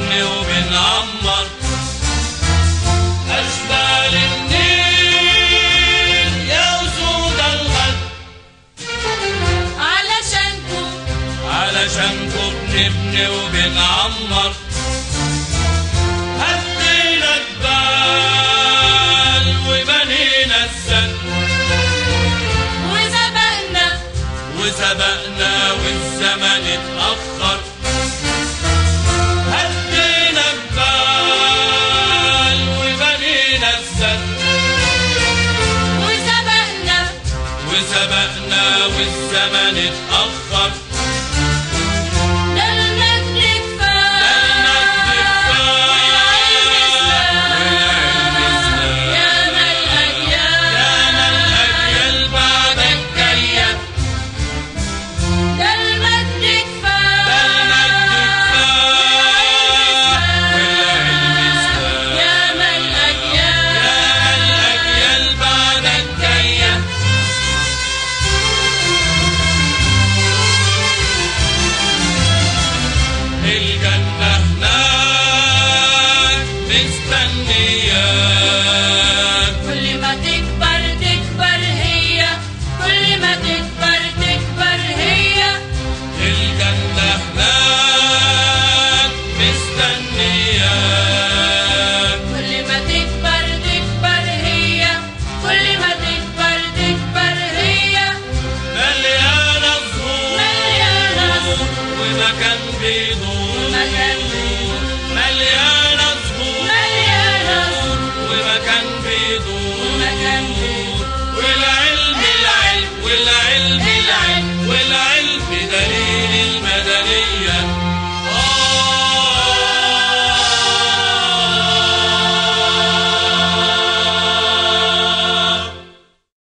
بنبني وبنعمر أجبال النيل يا أسود الغد علشانكم علشانكم بنبني وبنعمر هدينا جبال وبنينا السد وسبقنا وسبقنا والزمن اتأخر هدينا جبال وبنينا السد وسبقنا وسبقنا والزمن اتأخر ده المجد كفاية والعلم إسلام يا ما الأجيال الأجيال بعدك جاية ده المجد كفاية والعلم إسلام يا ما الأجيال الأجيال بعدك جاية الجنة هناك مستنياك كل ما تكبر تكبر هي كل ما تكبر تكبر هي الجنة هناك مستنياك كل ما تكبر تكبر هي كل ما تكبر تكبر هي مليانة زهور مليانة زهور ومكان بيدور مكان